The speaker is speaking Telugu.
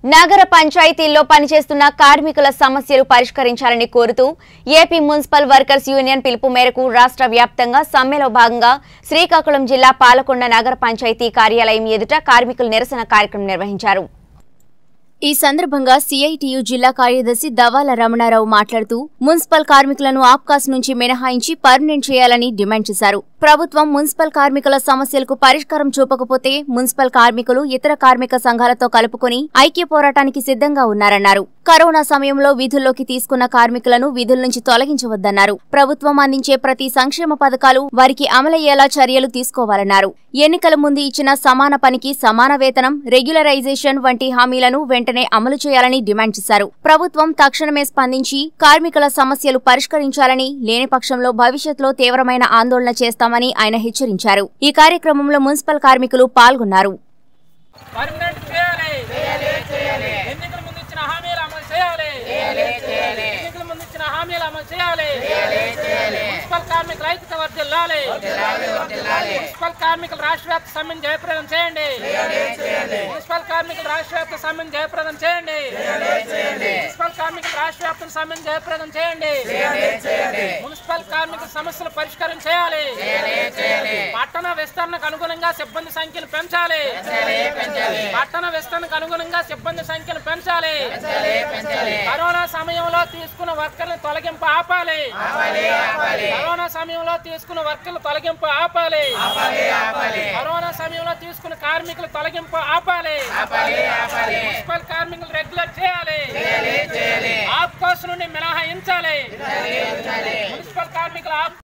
నగర పంచాయతీల్లో పనిచేస్తున్న కార్మికుల సమస్యలు పరిష్కరించాలని కోరుతూ ఏపీ మున్సిపల్ వర్కర్స్ యూనియన్ పిలుపు మేరకు రాష్ట్ర వ్యాప్తంగా సమ్మెలో భాగంగా శ్రీకాకుళం జిల్లా పాలకొండ నగర పంచాయతీ కార్యాలయం ఎదుట కార్మికులు నిరసన కార్యక్రమం నిర్వహించారు ఈ సందర్భంగా సిఐటియు జిల్లా కార్యదర్శి దవాల రమణారావు మాట్లాడుతూ మున్సిపల్ కార్మికులను ఆప్కాస్ నుంచి మినహాయించి పర్మనెంట్ చేయాలని డిమాండ్ చేశారు ప్రభుత్వం మున్సిపల్ కార్మికుల సమస్యలకు పరిష్కారం చూపకపోతే మున్సిపల్ కార్మికులు ఇతర కార్మిక సంఘాలతో కలుపుకొని ఐక్య పోరాటానికి సిద్ధంగా ఉన్నారన్నారు కరోనా సమయంలో విధుల్లోకి తీసుకున్న కార్మికులను విధుల నుంచి తొలగించవద్దన్నారు ప్రభుత్వం అందించే ప్రతి సంక్షేమ పథకాలు వారికి అమలయ్యేలా చర్యలు తీసుకోవాలన్నారు ఎన్నికల ముందు ఇచ్చిన సమాన పనికి సమాన వేతనం రెగ్యులరైజేషన్ వంటి హామీలను వెంటనే అమలు చేయాలని డిమాండ్ చేశారు ప్రభుత్వం తక్షణమే స్పందించి కార్మికుల సమస్యలు పరిష్కరించాలని లేని పక్షంలో భవిష్యత్తులో తీవ్రమైన ఆందోళన చేస్తామని ఆయన హెచ్చరించారు ఈ కార్యక్రమంలో మున్సిపల్ కార్మికులు పాల్గొన్నారు పర్మనెంట్ చేయాలి ఎన్నికల ముందు ఇచ్చిన హామీలు అమలు చేయాలి ఎన్నికల ముందు ఇచ్చిన హామీలు అమలు చేయాలి మున్సిపల్ కార్మికుల ఐక్యత వర్ధిల్లాలి మున్సిపల్ కార్మికుల రాష్ట్ర వ్యాప్త సమ్మెను జయప్రదం చేయండి మున్సిపల్ కార్మికుల రాష్ట్ర వ్యాప్త సమ్మెను జయప్రదం చేయండి మున్సిపల్ కార్మికుల రాష్ట్ర వ్యాప్త సమ్మెను జయప్రదం చేయండి మున్సిపల్ కార్మికుల సమస్యలు పరిష్కారం చేయాలి పట్టణ విస్తరణకు అనుగుణంగా సిబ్బంది సంఖ్యను పెంచాలి పట్టణ విస్తరణకు అనుగుణంగా సిబ్బంది సంఖ్యను పెంచాలి కరోనా సమయంలో తీసుకున్న వర్కర్లు తొలగింపు ఆపాలి కరోనా సమయంలో తీసుకున్న వర్కర్లు తొలగింపు ఆపాలి కరోనా సమయంలో తీసుకున్న కార్మికులు తొలగింపు ఆపాలి మున్సిపల్ కార్మికులు రెగ్యులర్ చేయాలి ఆఫ్ కోర్స్ నుండి మినహాయించాలి మున్సిపల్ కార్మికుల ఆఫ్